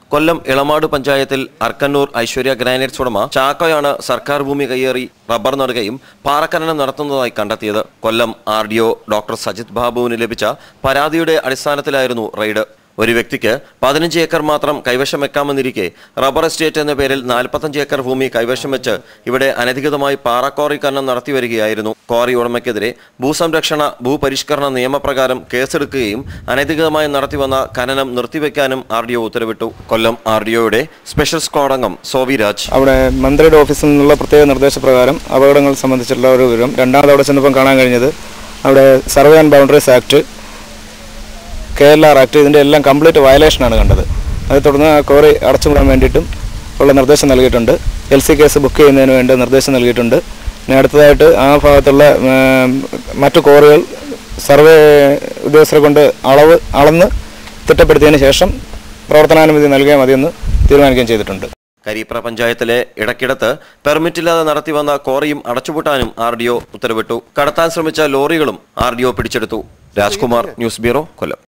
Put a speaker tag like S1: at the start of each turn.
S1: കൊല്ലം ഇളമാട് പഞ്ചായത്തിൽ അർക്കന്നൂർ ഐശ്വര്യ ഗ്രാനൈറ്റ്സ് ഉടമ ചാക്കോയാണ് സർക്കാർ ഭൂമി കയ്യേറി റബ്ബർ നടുകയും പാറഖനനം നടത്തുന്നതായി കണ്ടെത്തിയത് Kollam R D O doctor Sajith ബാബുവിന് ലഭിച്ച പരാതിയുടെ അടിസ്ഥാനത്തിലായിരുന്നു റെയ്ഡ് ഒരു വ്യക്തിക്ക് പതിനഞ്ച് ഏക്കർ മാത്രം കൈവശം വെക്കാമെന്നിരിക്കെ റബ്ബർ എസ്റ്റേറ്റ് എന്ന പേരിൽ നാൽപ്പത്തഞ്ച് ഏക്കർ ഭൂമി കൈവശം വെച്ച് ഇവിടെ അനധികൃതമായി പാറക്കോറി ഖനനം നടത്തി വരികയായിരുന്നു ക്വാറി ഉടമയ്ക്കെതിരെ ഭൂസംരക്ഷണ ഭൂപരിഷ്കരണ നിയമപ്രകാരം കേസെടുക്കുകയും അനധികൃതമായി നടത്തിവന്ന ഖനനം നിർത്തിവെക്കാനും ആർ ഡി ഒ ഉത്തരവിട്ടു കൊല്ലം ആർ ഡി ഒയുടെ സ്പെഷ്യൽ സ്ക്വാഡ് അംഗം സോവി രാജ്
S2: അവിടെ മന്ത്രിയുടെ ഓഫീസിൽ നിന്നുള്ള പ്രത്യേക നിർദ്ദേശപ്രകാരം അപകടങ്ങൾ സംബന്ധിച്ചിട്ടുള്ള ഒരു വിവരം രണ്ടാമത് അവിടെ ചെന്നപ്പം കാണാൻ കഴിഞ്ഞത് അവിടെ survey and boundaries act K L R act ഇതിൻ്റെ എല്ലാം കംപ്ലീറ്റ് വയലേഷനാണ് കണ്ടത് അതേ തുടർന്ന് ആ കോറി അടച്ചുവിടാൻ വേണ്ടിയിട്ടും ഉള്ള നിർദ്ദേശം നൽകിയിട്ടുണ്ട് എൽ സി കേസ് ബുക്ക് ചെയ്യുന്നതിന് വേണ്ടി നിർദ്ദേശം നൽകിയിട്ടുണ്ട് ഇനി അടുത്തതായിട്ട് ആ ഭാഗത്തുള്ള ഉം, മറ്റു കോറികൾ സർവേ ഉദ്യോഗസ്ഥരെ കൊണ്ട് അളവ് അളന്ന് തിട്ടപ്പെടുത്തിയതിന് ശേഷം പ്രവർത്തനാനുമതി നൽകിയാൽ മതിയെന്ന് തീരുമാനിക്കുകയും ചെയ്തിട്ടുണ്ട്
S1: കരീപ്ര പഞ്ചായത്തിലെ ഇടക്കിടത്ത് പെർമിറ്റില്ലാതെ നടത്തിവന്ന കോറിയും അടച്ചുപൂട്ടാനും ആർ ഡി ഒ ഉത്തരവിട്ടു കടത്താൻ ശ്രമിച്ച ലോറികളും ആർ ഡി ഒ പിടിച്ചെടുത്തു രാജ്കുമാർ ന്യൂസ് ബ്യൂറോ കൊല്ലം